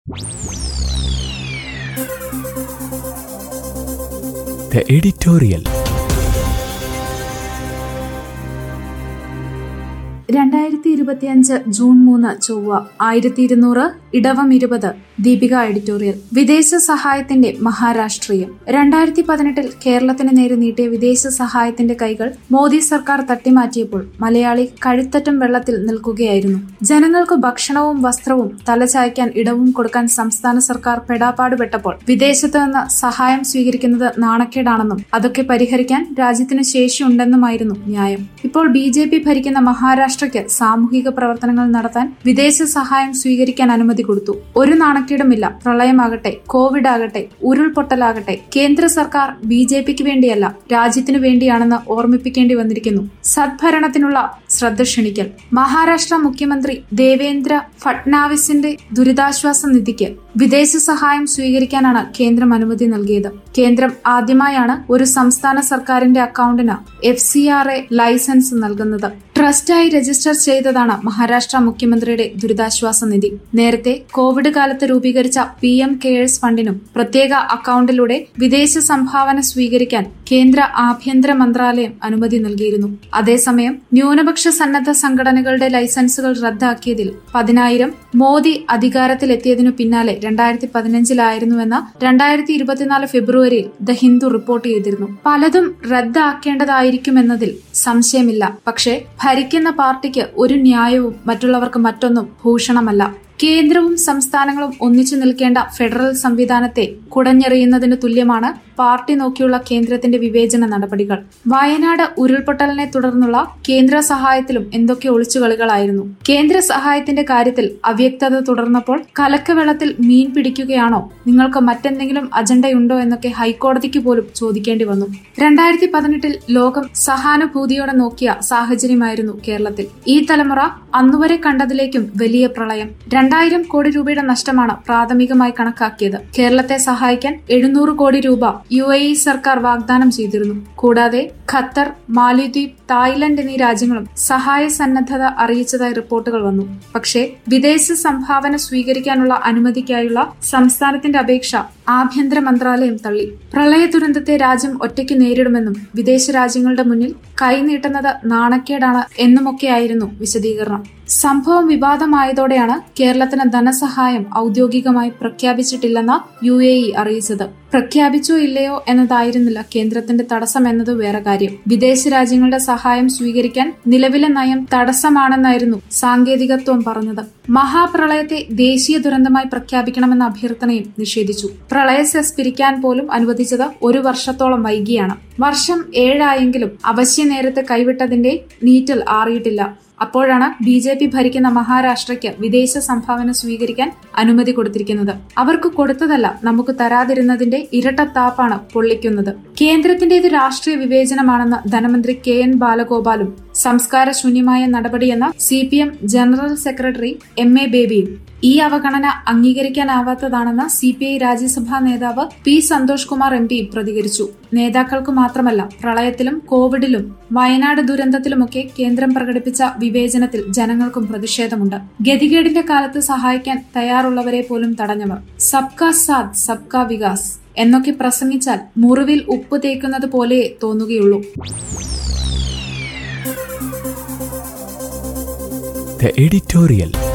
The editorial. രണ്ടായിരത്തി ഇരുപത്തിയഞ്ച് June മൂന്ന് ചൊവ്വ ആയിരത്തി ഇരുന്നൂറ് ഇടവം ഇരുപത് ദീപിക എഡിറ്റോറിയൽ വിദേശ സഹായത്തിന്റെ മഹാരാഷ്ട്രീയം രണ്ടായിരത്തി പതിനെട്ടിൽ കേരളത്തിന് നേരെ നീട്ടിയ വിദേശ സഹായത്തിന്റെ കൈകൾ മോദി സർക്കാർ തട്ടിമാറ്റിയപ്പോൾ മലയാളി കഴുത്തറ്റം വെള്ളത്തിൽ നിൽക്കുകയായിരുന്നു ജനങ്ങൾക്ക് ഭക്ഷണവും വസ്ത്രവും തലചായ്ക്കാൻ ഇടവും കൊടുക്കാൻ സംസ്ഥാന സർക്കാർ പെടാപ്പാടുപെട്ടപ്പോൾ വിദേശത്ത് നിന്ന് സഹായം സ്വീകരിക്കുന്നത് നാണക്കേടാണെന്നും അതൊക്കെ പരിഹരിക്കാൻ രാജ്യത്തിന് ശേഷിയുണ്ടെന്നുമായിരുന്നു ന്യായം ഇപ്പോൾ ബി ജെ പി ഭരിക്കുന്ന മഹാരാഷ്ട്രയ്ക്ക് സാമൂഹിക പ്രവർത്തനങ്ങൾ നടത്താൻ വിദേശ സഹായം സ്വീകരിക്കാൻ അനുമതി കൊടുത്തു ഒരു നാണക്കേടുമില്ല പ്രളയമാകട്ടെ കോവിഡ് ആകട്ടെ ഉരുൾപൊട്ടലാകട്ടെ കേന്ദ്ര സർക്കാർ ബി ജെ പിക്ക് വേണ്ടിയല്ല രാജ്യത്തിനു വേണ്ടിയാണെന്ന് ഓർമ്മിപ്പിക്കേണ്ടി വന്നിരിക്കുന്നു സദ്ഭരണത്തിനുള്ള ശ്രദ്ധ ക്ഷണിക്കൽ മഹാരാഷ്ട്ര മുഖ്യമന്ത്രി ദേവേന്ദ്ര ഫട്നാവിസിന്റെ ദുരിതാശ്വാസ നിധിക്ക് വിദേശ സഹായം സ്വീകരിക്കാനാണ് കേന്ദ്രം അനുമതി നൽകിയത് കേന്ദ്രം ആദ്യമായാണ് ഒരു സംസ്ഥാന സർക്കാരിന്റെ അക്കൗണ്ടിന് F C R A licence നൽകുന്നത് ട്രസ്റ്റായി രജിസ്റ്റർ ചെയ്തതാണ് മഹാരാഷ്ട്ര മുഖ്യമന്ത്രിയുടെ ദുരിതാശ്വാസ നിധി നേരത്തെ കോവിഡ് കാലത്ത് രൂപീകരിച്ച പി എം കെയേഴ്സ് ഫണ്ടിനും പ്രത്യേക അക്കൗണ്ടിലൂടെ വിദേശ സംഭാവന സ്വീകരിക്കാൻ കേന്ദ്ര ആഭ്യന്തര മന്ത്രാലയം അനുമതി നൽകിയിരുന്നു അതേസമയം ന്യൂനപക്ഷ സന്നദ്ധ സംഘടനകളുടെ ലൈസൻസുകൾ റദ്ദാക്കിയതിൽ പതിനായിരം മോദി അധികാരത്തിലെത്തിയതിനു പിന്നാലെ രണ്ടായിരത്തി പതിനഞ്ചിലായിരുന്നുവെന്ന് രണ്ടായിരത്തി ഇരുപത്തിനാല് ഫെബ്രുവരിയിൽ ദ ഹിന്ദു റിപ്പോർട്ട് ചെയ്തിരുന്നു പലതും റദ്ദാക്കേണ്ടതായിരിക്കുമെന്നതിൽ സംശയമില്ല പക്ഷേ ഭരിക്കുന്ന പാർട്ടിക്ക് ഒരു ന്യായവും മറ്റുള്ളവർക്ക് മറ്റൊന്നും ഭൂഷണമല്ല കേന്ദ്രവും സംസ്ഥാനങ്ങളും ഒന്നിച്ചു നിൽക്കേണ്ട ഫെഡറൽ സംവിധാനത്തെ കുടഞ്ഞെറിയുന്നതിന് തുല്യമാണ് പാർട്ടി നോക്കിയുള്ള കേന്ദ്രത്തിന്റെ വിവേചന നടപടികൾ വയനാട് ഉരുൾപൊട്ടലിനെ തുടർന്നുള്ള കേന്ദ്ര സഹായത്തിലും എന്തൊക്കെ ഒളിച്ചുകളികളായിരുന്നു കേന്ദ്ര സഹായത്തിന്റെ കാര്യത്തിൽ അവ്യക്തത തുടർന്നപ്പോൾ കലക്കവെള്ളത്തിൽ മീൻ പിടിക്കുകയാണോ നിങ്ങൾക്ക് മറ്റെന്തെങ്കിലും അജണ്ടയുണ്ടോ എന്നൊക്കെ ഹൈക്കോടതിക്ക് പോലും ചോദിക്കേണ്ടി വന്നു രണ്ടായിരത്തി പതിനെട്ടിൽ ലോകം സഹാനുഭൂതിയോടെ നോക്കിയ സാഹചര്യമായിരുന്നു കേരളത്തിൽ ഈ തലമുറ അന്നുവരെ കണ്ടതിലേക്കും വലിയ പ്രളയം രണ്ടായിരം കോടി രൂപയുടെ നഷ്ടമാണ് പ്രാഥമികമായി കണക്കാക്കിയത് കേരളത്തെ സഹായിക്കാൻ എഴുന്നൂറ് കോടി രൂപ യു എ ഇ സർക്കാർ വാഗ്ദാനം ചെയ്തിരുന്നു കൂടാതെ ഖത്തർ മാലിദ്വീപ് തായ്ലൻഡ് എന്നീ രാജ്യങ്ങളും സഹായ സന്നദ്ധത അറിയിച്ചതായി റിപ്പോർട്ടുകൾ വന്നു പക്ഷേ വിദേശ സംഭാവന സ്വീകരിക്കാനുള്ള അനുമതിക്കായുള്ള സംസ്ഥാനത്തിന്റെ അപേക്ഷ ആഭ്യന്തര മന്ത്രാലയം തള്ളി പ്രളയ ദുരന്തത്തെ രാജ്യം ഒറ്റയ്ക്ക് നേരിടുമെന്നും വിദേശ രാജ്യങ്ങളുടെ മുന്നിൽ കൈനീട്ടുന്നത് നാണക്കേടാണ് എന്നുമൊക്കെയായിരുന്നു വിശദീകരണം സംഭവം വിവാദമായതോടെയാണ് കേരളത്തിന് ധനസഹായം ഔദ്യോഗികമായി പ്രഖ്യാപിച്ചിട്ടില്ലെന്ന് യു എ ഇ അറിയിച്ചത് പ്രഖ്യാപിച്ചോ ഇല്ലയോ എന്നതായിരുന്നില്ല കേന്ദ്രത്തിന്റെ തടസ്സം എന്നത് വേറെ കാര്യം വിദേശ രാജ്യങ്ങളുടെ സഹായം സ്വീകരിക്കാൻ നിലവിലെ നയം തടസ്സമാണെന്നായിരുന്നു സാങ്കേതികത്വം പറഞ്ഞത് മഹാപ്രളയത്തെ ദേശീയ ദുരന്തമായി പ്രഖ്യാപിക്കണമെന്ന അഭ്യർത്ഥനയും നിഷേധിച്ചു പ്രളയ സെസ് പിരിക്കാൻ പോലും അനുവദിച്ചത് ഒരു വർഷത്തോളം വൈകിയാണ് വർഷം ഏഴായെങ്കിലും അവശ്യ നേരത്തെ കൈവിട്ടതിന്റെ നീറ്റൽ ആറിയിട്ടില്ല അപ്പോഴാണ് ബി ജെ പി ഭരിക്കുന്ന മഹാരാഷ്ട്രയ്ക്ക് വിദേശ സംഭാവന സ്വീകരിക്കാൻ അനുമതി കൊടുത്തിരിക്കുന്നത് അവർക്ക് കൊടുത്തതല്ല നമുക്ക് തരാതിരുന്നതിന്റെ ഇരട്ടത്താപ്പാണ് പൊള്ളിക്കുന്നത് കേന്ദ്രത്തിന്റേത് രാഷ്ട്രീയ വിവേചനമാണെന്ന് ധനമന്ത്രി കെ എൻ ബാലഗോപാലും സംസ്കാര ശൂന്യമായ നടപടിയെന്ന C P M general secretary M A ബേബിയും ഈ അവഗണന അംഗീകരിക്കാനാവാത്തതാണെന്ന് സി പി ഐ രാജ്യസഭാ നേതാവ് P Santhosh Kumar M P പ്രതികരിച്ചു നേതാക്കൾക്ക് മാത്രമല്ല പ്രളയത്തിലും കോവിഡിലും വയനാട് ദുരന്തത്തിലുമൊക്കെ കേന്ദ്രം പ്രകടിപ്പിച്ച വിവേചനത്തിൽ ജനങ്ങൾക്കും പ്രതിഷേധമുണ്ട് ഗതികേടിന്റെ കാലത്ത് സഹായിക്കാൻ തയ്യാറുള്ളവരെ പോലും തടഞ്ഞവർ സബ്കാ സാത്ത് സബ്കാ വികാസ് എന്നൊക്കെ പ്രസംഗിച്ചാൽ മുറിവിൽ ഉപ്പ് തേക്കുന്നത് പോലെ തോന്നുകയുള്ളൂ The editorial.